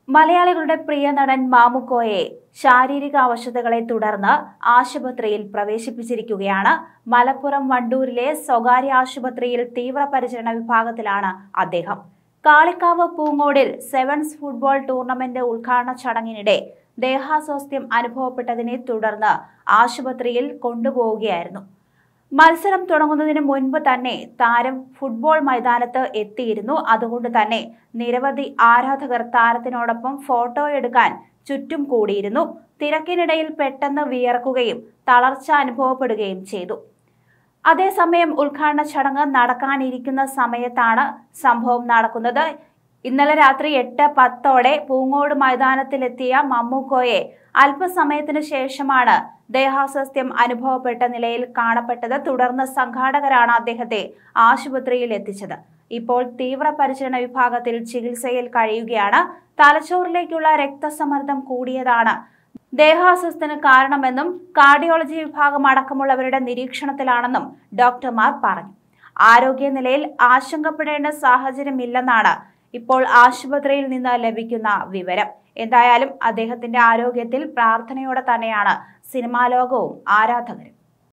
മലയാളികളുടെ പ്രിയ നടൻ മാമുക്കോയെ ശാരീരിക അവശതകളെ തുടർന്ന് ആശുപത്രിയിൽ പ്രവേശിപ്പിച്ചിരിക്കുകയാണ് മലപ്പുറം വണ്ടൂരിലെ സ്വകാര്യ ആശുപത്രിയിൽ തീവ്രപരിചരണ വിഭാഗത്തിലാണ് അദ്ദേഹം കാളിക്കാവ് പൂങ്ങോടിൽ സെവൻസ് ഫുട്ബോൾ ടൂർണമെന്റ് ഉദ്ഘാടന ചടങ്ങിനിടെ ദേഹാസ്വാസ്ഥ്യം അനുഭവപ്പെട്ടതിനെ തുടർന്ന് ആശുപത്രിയിൽ കൊണ്ടുപോവുകയായിരുന്നു മത്സരം തുടങ്ങുന്നതിന് മുൻപ് തന്നെ താരം ഫുട്ബോൾ മൈതാനത്ത് എത്തിയിരുന്നു അതുകൊണ്ട് തന്നെ നിരവധി ആരാധകർ താരത്തിനോടൊപ്പം ഫോട്ടോ എടുക്കാൻ ചുറ്റും കൂടിയിരുന്നു തിരക്കിനിടയിൽ പെട്ടെന്ന് വിയർക്കുകയും തളർച്ച അനുഭവപ്പെടുകയും ചെയ്തു അതേസമയം ഉദ്ഘാടന ചടങ്ങ് നടക്കാനിരിക്കുന്ന സമയത്താണ് സംഭവം നടക്കുന്നത് ഇന്നലെ രാത്രി എട്ട് പത്തോടെ പൂങ്ങോട് മൈതാനത്തിലെത്തിയ മമ്മൂക്കോയെ അല്പസമയത്തിന് ശേഷമാണ് ദേഹാസ്വാസ്ഥ്യം അനുഭവപ്പെട്ട നിലയിൽ കാണപ്പെട്ടത് തുടർന്ന് സംഘാടകരാണ് അദ്ദേഹത്തെ ആശുപത്രിയിൽ എത്തിച്ചത് ഇപ്പോൾ തീവ്രപരിചരണ വിഭാഗത്തിൽ ചികിത്സയിൽ കഴിയുകയാണ് തലച്ചോറിലേക്കുള്ള രക്തസമ്മർദ്ദം കൂടിയതാണ് ദേഹാസ്വസ്ഥന് കാരണമെന്നും കാർഡിയോളജി വിഭാഗം അടക്കമുള്ളവരുടെ നിരീക്ഷണത്തിലാണെന്നും ഡോക്ടർമാർ പറഞ്ഞു ആരോഗ്യനിലയിൽ ആശങ്കപ്പെടേണ്ട സാഹചര്യമില്ലെന്നാണ് ഇപ്പോൾ ആശുപത്രിയിൽ നിന്ന് ലഭിക്കുന്ന വിവരം എന്തായാലും അദ്ദേഹത്തിന്റെ ആരോഗ്യത്തിൽ പ്രാർത്ഥനയോടെ തന്നെയാണ് സിനിമാ ലോകവും ആരാധകരും